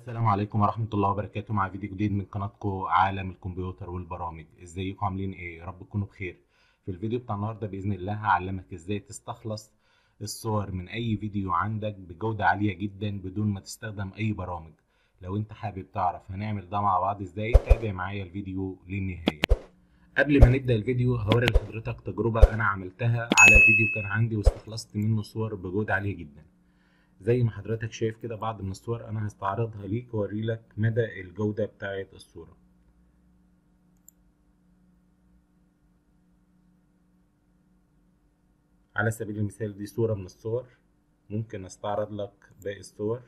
السلام عليكم ورحمة الله وبركاته مع فيديو جديد من قناتكم عالم الكمبيوتر والبرامج ازيكم عاملين ايه يا رب تكونوا بخير في الفيديو بتاع النهاردة بإذن الله هعلمك ازاي تستخلص الصور من اي فيديو عندك بجودة عالية جدا بدون ما تستخدم اي برامج لو انت حابب تعرف هنعمل ده مع بعض ازاي تابع معايا الفيديو للنهاية قبل ما نبدأ الفيديو هوري لحضرتك تجربة انا عملتها على فيديو كان عندي واستخلصت منه صور بجودة عالية جدا زي ما حضرتك شايف كده بعض من الصور انا هستعرضها ليك واوري لك مدى الجودة بتاعة الصورة على سبيل المثال دي صورة من الصور ممكن استعرض لك باقي الصور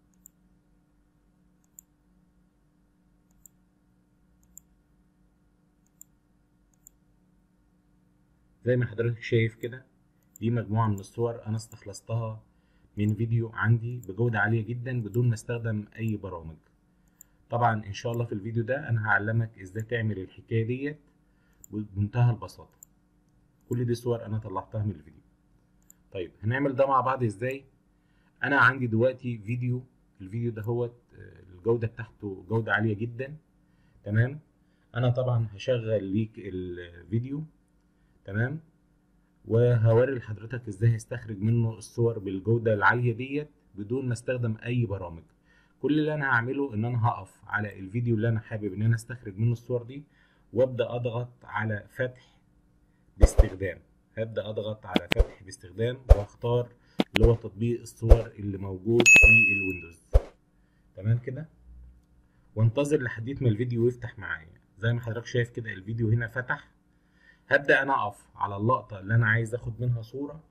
زي ما حضرتك شايف كده دي مجموعة من الصور انا استخلصتها من فيديو عندي بجودة عالية جدا بدون ما استخدم اي برامج طبعا ان شاء الله في الفيديو ده انا هعلمك ازاي تعمل الحكاية ديت بمنتهى البساطة كل دي صور انا طلعتها من الفيديو طيب هنعمل ده مع بعض ازاي انا عندي دلوقتي فيديو الفيديو ده هو الجودة بتاعته جودة عالية جدا تمام انا طبعا هشغل ليك الفيديو تمام وهوري لحضرتك ازاي هستخرج منه الصور بالجودة العالية ديت بدون ما استخدم اي برامج كل اللي انا هعمله ان انا هقف على الفيديو اللي انا حابب ان انا استخرج منه الصور دي وابدا اضغط على فتح باستخدام هبدا اضغط على فتح باستخدام واختار اللي هو تطبيق الصور اللي موجود في الويندوز تمام كده وانتظر لحد ما الفيديو يفتح معايا زي ما حضرتك شايف كده الفيديو هنا فتح هبدأ أنا أقف على اللقطة اللي أنا عايز أخد منها صورة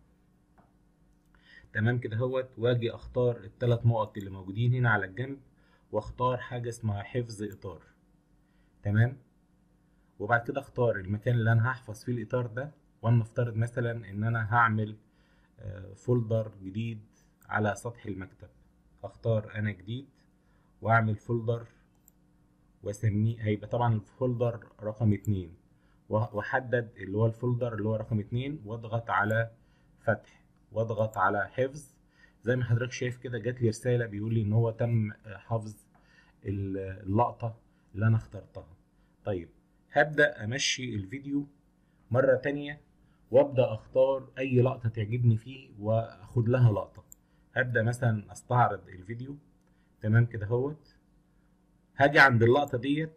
تمام كده اهوت وأجي أختار التلات نقط اللي موجودين هنا على الجنب وأختار حاجة اسمها حفظ إطار تمام وبعد كده أختار المكان اللي أنا هحفظ فيه الإطار ده ولنفترض مثلا إن أنا هعمل فولدر جديد على سطح المكتب أختار أنا جديد وأعمل فولدر وأسميه هيبقى طبعا الفولدر رقم اتنين واحدد اللي هو الفولدر اللي هو رقم اتنين واضغط على فتح واضغط على حفظ زي ما حضرتك شايف كده جات لي رساله بيقول لي ان هو تم حفظ اللقطه اللي انا اخترتها طيب هبدا امشي الفيديو مره تانية وابدا اختار اي لقطه تعجبني فيه واخد لها لقطه هبدا مثلا استعرض الفيديو تمام كده اهوت هاجي عند اللقطه ديت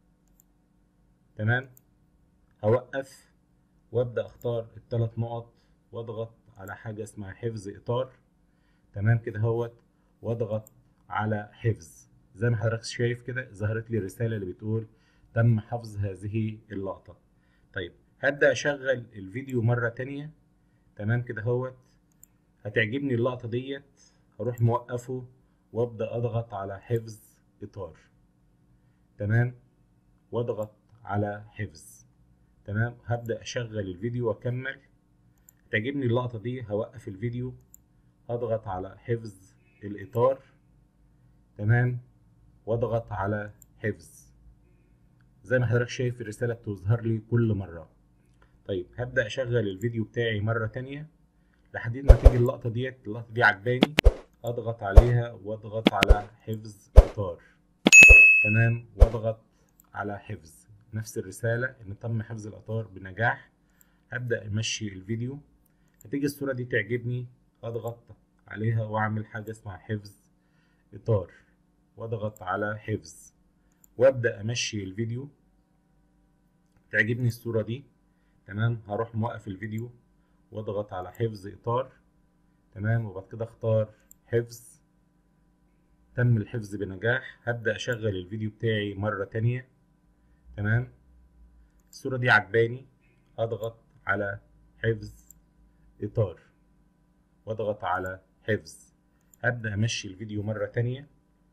تمام هوقف وابدا اختار الثلاث نقط واضغط على حاجه اسمها حفظ اطار تمام كده اهوت واضغط على حفظ زي ما حضرتك شايف كده ظهرت لي الرساله اللي بتقول تم حفظ هذه اللقطه طيب هبدا اشغل الفيديو مره تانية تمام كده اهوت هتعجبني اللقطه ديت هروح موقفه وابدا اضغط على حفظ اطار تمام واضغط على حفظ تمام هبدأ أشغل الفيديو وأكمل تعجبني اللقطة دي هوقف الفيديو هضغط على حفظ الإطار تمام واضغط على حفظ زي ما حضرتك شايف الرسالة بتظهر لي كل مرة طيب هبدأ أشغل الفيديو بتاعي مرة تانية لحد ما تيجي اللقطة ديت اللقطة دي عجباني أضغط عليها وأضغط على حفظ إطار تمام واضغط على حفظ نفس الرسالة إن تم حفظ الأطار بنجاح هبدأ أمشي الفيديو هتيجي الصورة دي تعجبني أضغط عليها وأعمل حاجة اسمها حفظ إطار وأضغط على حفظ وأبدأ أمشي الفيديو تعجبني الصورة دي تمام هروح موقف الفيديو وأضغط على حفظ إطار تمام وبعد كده أختار حفظ تم الحفظ بنجاح هبدأ أشغل الفيديو بتاعي مرة تانية تمام الصورة دي عجباني اضغط على حفظ اطار واضغط على حفظ هبدأ امشي الفيديو مرة تانية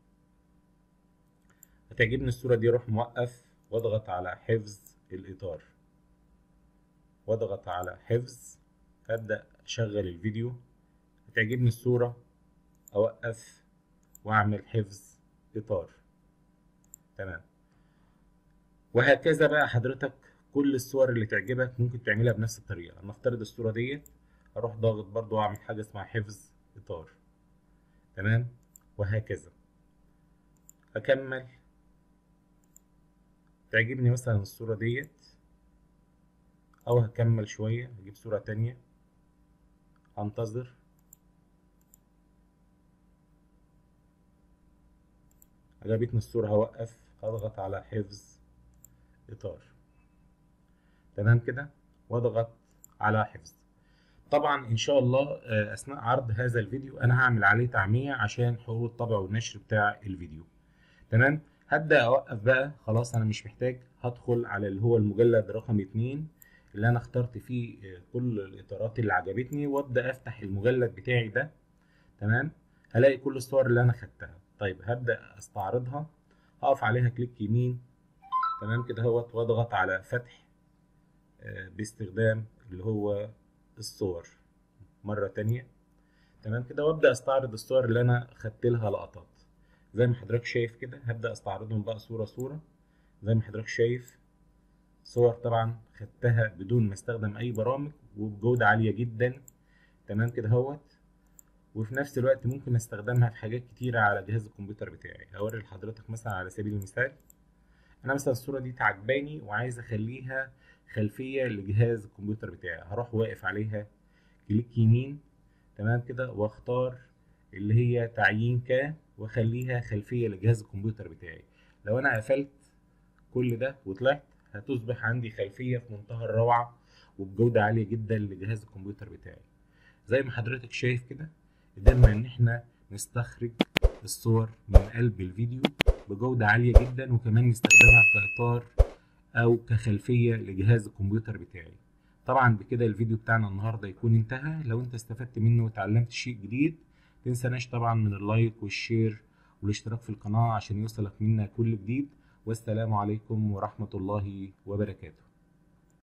هتعجبني الصورة دي اروح موقف واضغط على حفظ الاطار واضغط على حفظ هبدأ اشغل الفيديو هتعجبني الصورة اوقف واعمل حفظ اطار تمام وهكذا بقى حضرتك كل الصور اللي تعجبك ممكن تعملها بنفس الطريقة نفترض الصورة ديت اروح ضاغط برضو واعمل حاجة اسمها حفظ اطار تمام وهكذا اكمل تعجبني مثلا الصورة ديت او هكمل شوية اجيب صورة تانية هنتظر عجبتني الصورة هوقف هضغط على حفظ اطار تمام كده واضغط على حفظ طبعا ان شاء الله اثناء عرض هذا الفيديو انا هعمل عليه تعمية عشان حقوق الطبع والنشر بتاع الفيديو تمام هبدأ اوقف بقى خلاص انا مش محتاج هدخل على اللي هو المجلد رقم اتنين اللي انا اخترت فيه كل الاطارات اللي عجبتني وابدأ افتح المجلد بتاعي ده تمام هلاقي كل الصور اللي انا خدتها طيب هبدأ استعرضها هقف عليها كليك يمين تمام كده اهوت واضغط على فتح باستخدام اللي هو الصور مرة تانية تمام كده وابدأ استعرض الصور اللي انا خدت لها لقطات زي ما حضرتك شايف كده هبدأ استعرضهم بقى صورة صورة زي ما حضرتك شايف صور طبعا خدتها بدون ما استخدم اي برامج وبجودة عالية جدا تمام كده اهوت وفي نفس الوقت ممكن استخدمها في حاجات كتيرة على جهاز الكمبيوتر بتاعي هوري لحضرتك مثلا على سبيل المثال انا مثلا الصورة دي تعجباني وعايز اخليها خلفية لجهاز الكمبيوتر بتاعي هروح واقف عليها كليك يمين تمام كده واختار اللي هي تعيين ك واخليها خلفية لجهاز الكمبيوتر بتاعي لو انا قفلت كل ده وطلعت هتصبح عندي خلفية في منتهى الروعة وبجودة عالية جدا لجهاز الكمبيوتر بتاعي زي ما حضرتك شايف كده قدرنا ان احنا نستخرج الصور من قلب الفيديو بجودة عالية جدا وكمان نستخدمها كإطار أو كخلفية لجهاز الكمبيوتر بتاعي طبعا بكده الفيديو بتاعنا النهاردة يكون انتهى لو انت استفدت منه وتعلمت شيء جديد تنساناش طبعا من اللايك والشير والاشتراك في القناة عشان يوصلك منا كل جديد والسلام عليكم ورحمة الله وبركاته